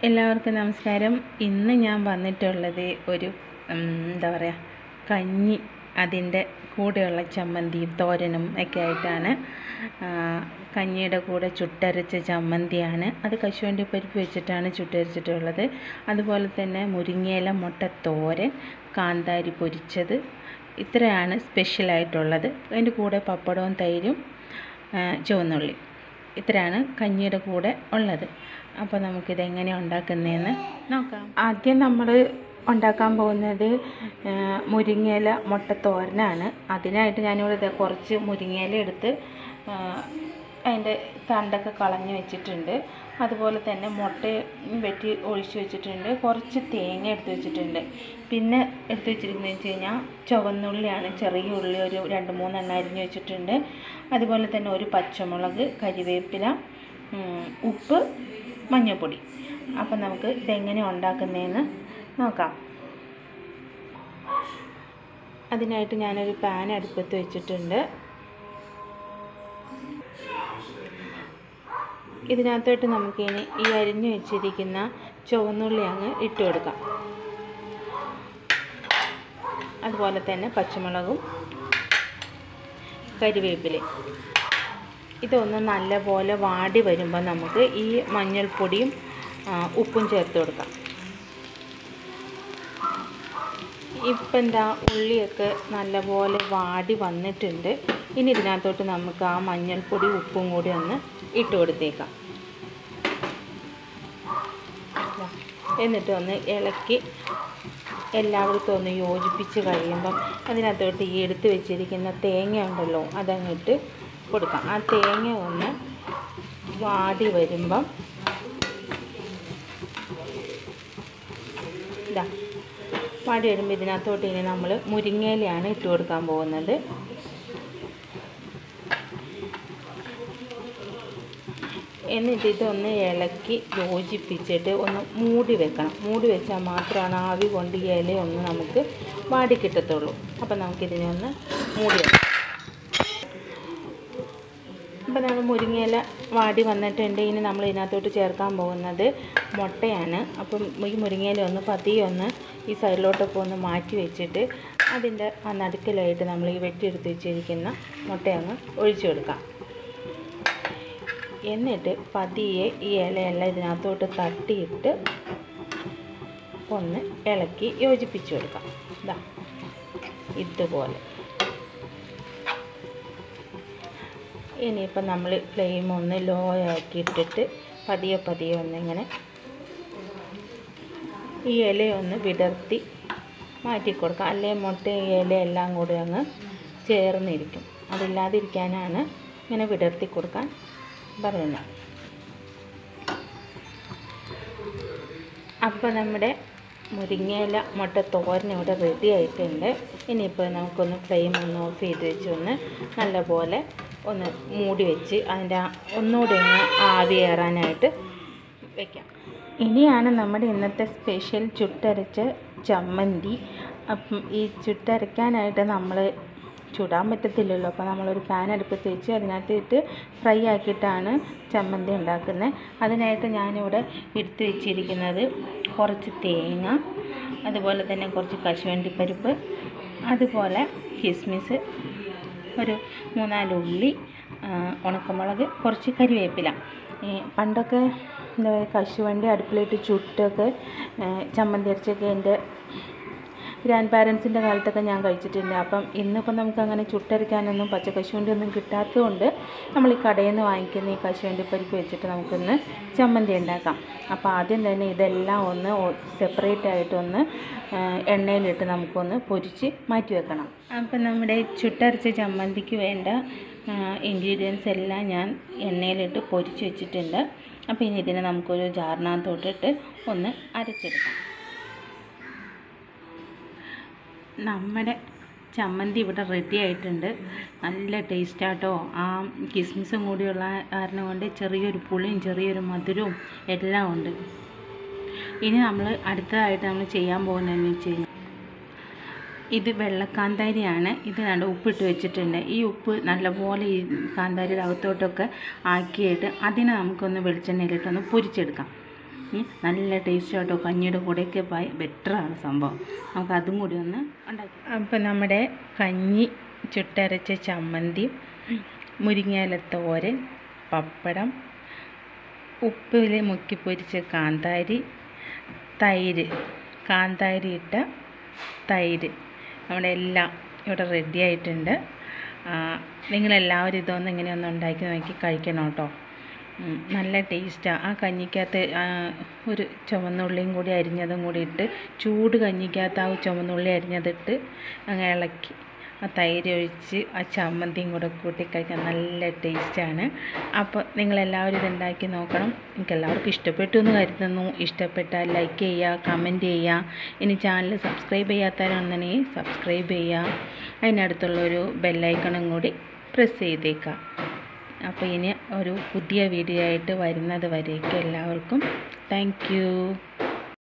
എല്ലാവർക്കും നമസ്കാരം ഇന്ന് ഞാൻ വന്നിട്ടുള്ളത് ഒരു ഉം, എന്താ പറയുക കഞ്ഞി അതിൻ്റെ കൂടെയുള്ള ചമ്മന്തിയും തോരനും ഒക്കെ ആയിട്ടാണ് ആ, കഞ്ഞിയുടെ കൂടെ ചുട്ടരച്ച ചമ്മന്തിയാണ് അത് കശുവണ്ടി പരിപ്പ് വെച്ചിട്ടാണ് ചുട്ടരച്ചിട്ടുള്ളത് അതുപോലെ തന്നെ മുരിങ്ങയില മുട്ട തോരൻ കാന്താരി പൊരിച്ചത് ഇത്രയാണ് സ്പെഷ്യലായിട്ടുള്ളത് അതിൻ്റെ കൂടെ പപ്പടവും തൈരും ആ, ചുവന്നുള്ളി ഇത്രയാണ് കഞ്ഞിയുടെ കൂടെ ഉള്ളത് അപ്പോൾ നമുക്കിത് എങ്ങനെയാണ് ഉണ്ടാക്കുന്നതെന്ന് നോക്കാം ആദ്യം നമ്മൾ ഉണ്ടാക്കാൻ പോകുന്നത് ആ, മുരിങ്ങയില മുട്ടത്തോരനാണ് അതിനായിട്ട് ഞാനിവിടെ ദേ കുറച്ച് മുരിങ്ങയില എടുത്ത് ആ, അതിൻ്റെ തണ്ടൊക്കെ കളഞ്ഞ് വെച്ചിട്ടുണ്ട് അതുപോലെ തന്നെ മുട്ട വെട്ടി ഒഴിച്ച് വെച്ചിട്ടുണ്ട് കുറച്ച് തേങ്ങ എടുത്ത് വെച്ചിട്ടുണ്ട് പിന്നെ എടുത്ത് വെച്ചിരിക്കുന്നത് വെച്ച് കഴിഞ്ഞാൽ ചുവന്നുള്ളിയാണ് ചെറിയ ഉള്ളി ഒരു രണ്ട് മൂന്നെണ്ണം അരിഞ്ഞ് വെച്ചിട്ടുണ്ട് അതുപോലെ തന്നെ ഒരു പച്ചമുളക് കരിവേപ്പില ഉം, ഉപ്പ് മഞ്ഞൾപ്പൊടി അപ്പം നമുക്ക് ഇതെങ്ങനെ ഉണ്ടാക്കുന്നതെന്ന് നോക്കാം അതിനായിട്ട് ഞാനൊരു പാൻ അടുപ്പത്ത് വെച്ചിട്ടുണ്ട് ഇതിനകത്തോട്ട് നമുക്കിനി ഈ അരിഞ്ഞു വെച്ചിരിക്കുന്ന ചുവന്നുള്ളി അങ്ങ് ഇട്ട് കൊടുക്കാം അതുപോലെ തന്നെ പച്ചമുളകും കരിവേപ്പിലയും ഇതൊന്ന് നല്ലപോലെ വാടി വരുമ്പോൾ നമുക്ക് ഈ മഞ്ഞൾപ്പൊടിയും ആ, ഉപ്പും ചേർത്ത് കൊടുക്കാം ഇപ്പം എന്താ ഉള്ളിയൊക്കെ നല്ലപോലെ വാടി വന്നിട്ടുണ്ട് ഇനി ഇതിനകത്തോട്ട് നമുക്ക് ആ മഞ്ഞൾപ്പൊടി ഉപ്പും കൂടി ഒന്ന് ഇട്ട് കൊടുത്തേക്കാം ദാ, എന്നിട്ട് ഒന്ന് ഇളക്കി എല്ലായിടത്തും ഒന്ന് യോജിപ്പിച്ച് കഴിയുമ്പം അതിനകത്തോട്ട് ഈ എടുത്ത് വെച്ചിരിക്കുന്ന തേങ്ങ ഉണ്ടല്ലോ അതങ്ങിട്ട് കൊടുക്കാം ആ തേങ്ങ ഒന്ന് വാടി വരുമ്പം ഇതാ വാടി വരുമ്പോൾ ഇതിനകത്തോട്ട് ഇനി നമ്മൾ മുരിങ്ങയിലയാണ് ഇട്ട് കൊടുക്കാൻ പോകുന്നത് എന്നിട്ട് ഇതൊന്ന് ഇളക്കി യോജിപ്പിച്ചിട്ട് ഒന്ന് മൂടി വെക്കണം മൂടി വെച്ചാൽ മാത്രമാണ് ആവി കൊണ്ട് ഈ ഇല ഒന്ന് നമുക്ക് വാടി കിട്ടത്തുള്ളൂ അപ്പം നമുക്കിതിനെ ഒന്ന് മൂടി വെക്കാം അപ്പം നമ്മൾ മുരിങ്ങയില വാടി വന്നിട്ടുണ്ട് ഇനി നമ്മൾ ഇതിനകത്തോട്ട് ചേർക്കാൻ പോകുന്നത് മുട്ടയാണ് അപ്പം ഈ മുരിങ്ങയില ഒന്ന് പതിയെ ഒന്ന് ഈ സൈഡിലോട്ടൊക്കെ ഒന്ന് മാറ്റി വെച്ചിട്ട് അതിൻ്റെ ആ നടുക്കിലായിട്ട് നമ്മൾ ഈ വെട്ടിയെടുത്ത് വെച്ചിരിക്കുന്ന മുട്ടയങ്ങ് ഒഴിച്ചു കൊടുക്കാം എന്നിട്ട് പതിയെ ഈ ഇലയെല്ലാം ഇതിനകത്തോട്ട് തട്ടിയിട്ട് ഒന്ന് ഇളക്കി യോജിപ്പിച്ച് കൊടുക്കാം ഇതാ ഇതുപോലെ ഇനിയിപ്പം നമ്മൾ ഫ്ലെയിം ഒന്ന് ലോ ആക്കി ഇട്ടിട്ട് പതിയെ പതിയെ ഒന്നിങ്ങനെ ഈ ഇലയൊന്ന് വിടർത്തി മാറ്റി കൊടുക്കാം അല്ലെങ്കിൽ മുട്ട ഇല എല്ലാം കൂടി അങ്ങ് ചേർന്നിരിക്കും അതില്ലാതിരിക്കാനാണ് ഇങ്ങനെ വിടർത്തി കൊടുക്കാൻ പറയുന്നത് അപ്പോൾ നമ്മുടെ മുരിങ്ങയില മുട്ട തോരൻ ഇവിടെ റെഡി ആയിട്ടുണ്ട് ഇനിയിപ്പോൾ നമുക്കൊന്ന് ഫ്ലെയിം ഒന്ന് ഓഫ് ചെയ്ത് വെച്ച് ഒന്ന് നല്ലപോലെ ഒന്ന് മൂടി വെച്ച് അതിൻ്റെ ആ- ഒന്നുകൂടി ഒന്ന് ആവി കയറാനായിട്ട് വെക്കാം ഇനിയാണ് നമ്മുടെ ഇന്നത്തെ സ്പെഷ്യൽ ചുട്ടരച്ച ചമ്മന്തി അപ്പം ഈ ചുട്ടരയ്ക്കാനായിട്ട് നമ്മൾ ചുടാൻ പറ്റത്തില്ലല്ലോ അപ്പോൾ നമ്മളൊരു പാൻ അടുപ്പത്ത് വെച്ച് അതിനകത്ത് ഇട്ട് ഫ്രൈ ആക്കിയിട്ടാണ് ചമ്മന്തി ഉണ്ടാക്കുന്നത് അതിനായിട്ട് ഞാനിവിടെ എടുത്ത് വെച്ചിരിക്കുന്നത് കുറച്ച് തേങ്ങ അതുപോലെ തന്നെ കുറച്ച് കശുവണ്ടിപ്പരിപ്പ് അതുപോലെ കിസ്മിസ് ഒരു മൂന്നാല് ഉള്ളി ആ, ഉണക്കമുളക് കുറച്ച് കരിവേപ്പില ഈ പണ്ടൊക്കെ എന്താ പറയുക കശുവണ്ടി അടുപ്പിലിട്ട് ചുട്ടൊക്കെ ആ, ചമ്മന്തി അരച്ചൊക്കെ എൻ്റെ ഗ്രാൻഡ് പാരൻസിൻ്റെ കാലത്തൊക്കെ ഞാൻ കഴിച്ചിട്ടുണ്ട് അപ്പം ഇന്നിപ്പം നമുക്ക് അങ്ങനെ ചുട്ടരയ്ക്കാനൊന്നും പച്ച കശുവണ്ടി ഒന്നും കിട്ടാത്തതുകൊണ്ട് നമ്മൾ ഈ കടയിൽ നിന്ന് വാങ്ങിക്കുന്ന ഈ കശുവണ്ടി പരിപ്പ് വെച്ചിട്ട് നമുക്കൊന്ന് ചമ്മന്തി ഉണ്ടാക്കാം അപ്പോൾ ആദ്യം തന്നെ ഇതെല്ലാം ഒന്ന് സെപ്പറേറ്റ് ആയിട്ടൊന്ന് ആ, എണ്ണയിലിട്ട് നമുക്കൊന്ന് പൊരിച്ച് മാറ്റി വെക്കണം അപ്പം നമ്മുടെ ചുട്ടരച്ച ചമ്മന്തിക്ക് വേണ്ട ഇൻഗ്രീഡിയൻസ് എല്ലാം ഞാൻ എണ്ണയിലിട്ട് പൊരിച്ച് വെച്ചിട്ടുണ്ട് അപ്പോൾ ഇനി ഇതിനെ നമുക്കൊരു ജാറിനകത്തോട്ടിട്ട് ഒന്ന് അരച്ചെടുക്കാം നമ്മുടെ ചമ്മന്തി ഇവിടെ റെഡി ആയിട്ടുണ്ട് നല്ല ടേസ്റ്റാട്ടോ ആ കിസ്മിസും കൂടിയുള്ള കാരണം കൊണ്ട് ചെറിയൊരു പുളിയും ചെറിയൊരു മധുരവും എല്ലാം ഉണ്ട് ഇനി നമ്മൾ അടുത്തതായിട്ട് നമ്മൾ ചെയ്യാൻ പോകുന്നതെന്ന് വെച്ച് കഴിഞ്ഞാൽ ഇത് വെള്ളക്കാന്താരിയാണ് ഇത് നല്ല ഉപ്പിട്ട് വെച്ചിട്ടുണ്ട് ഈ ഉപ്പ് നല്ലപോലെ ഈ കാന്താരിയുടെ അകത്തോട്ടൊക്കെ ആക്കിയിട്ട് അതിനെ നമുക്കൊന്ന് വെളിച്ചെണ്ണയിലിട്ടൊന്ന് പൊരിച്ചെടുക്കാം ഉം, നല്ല ടേസ്റ്റ് കേട്ടോ കഞ്ഞിയുടെ കൂടെയൊക്കെ ഭയ ബെറ്ററാണ് സംഭവം നമുക്ക് അതും കൂടി ഒന്ന് ഉണ്ടാക്കി അപ്പോൾ നമ്മുടെ കഞ്ഞി ചുട്ടരച്ച ചമ്മന്തി മുരിങ്ങയില തോരൻ പപ്പടം ഉപ്പിൽ മുക്കി പൊരിച്ച കാന്താരി തൈര് കാന്താരി ഇട്ട തൈര് നമ്മുടെ എല്ലാം ഇവിടെ റെഡി ആയിട്ടുണ്ട് ആ, നിങ്ങളെല്ലാവരും ഇതൊന്ന് ഇങ്ങനെ ഒന്ന് ഉണ്ടാക്കി നോക്കി കഴിക്കണം കേട്ടോ ഉം, നല്ല ടേസ്റ്റാണ് ആ കഞ്ഞിക്കകത്ത് ആ, ഒരു ചുവന്നുള്ളിയും കൂടി അരിഞ്ഞതും കൂടി ഇട്ട് ചൂട് കഞ്ഞിക്കകത്ത് ആ ചുവന്നുള്ളി അരിഞ്ഞതിട്ട് അങ്ങ് ഇളക്കി ആ തൈര് ഒഴിച്ച് ആ ചമ്മന്തിയും കൂടെ കൂട്ടി കഴിക്കാൻ നല്ല ടേസ്റ്റാണ് അപ്പോൾ നിങ്ങളെല്ലാവരും ഇത് ഉണ്ടാക്കി നോക്കണം നിങ്ങൾക്ക് എല്ലാവർക്കും ഇഷ്ടപ്പെട്ടു എന്ന് കരുതുന്നു ഇഷ്ടപ്പെട്ടാൽ ലൈക്ക് ചെയ്യുക കമൻറ്റ് ചെയ്യുക ഇനി ചാനൽ സബ്സ്ക്രൈബ് ചെയ്യാത്തവരുണ്ടെങ്കിൽ സബ്സ്ക്രൈബ് ചെയ്യുക അതിനടുത്തുള്ളൊരു ബെല്ലൈക്കണും കൂടി പ്രസ് ചെയ്തേക്കാം അപ്പോൾ ഇനി ഒരു പുതിയ വീഡിയോ ആയിട്ട് വരുന്നത് വരേക്കും എല്ലാവർക്കും താങ്ക്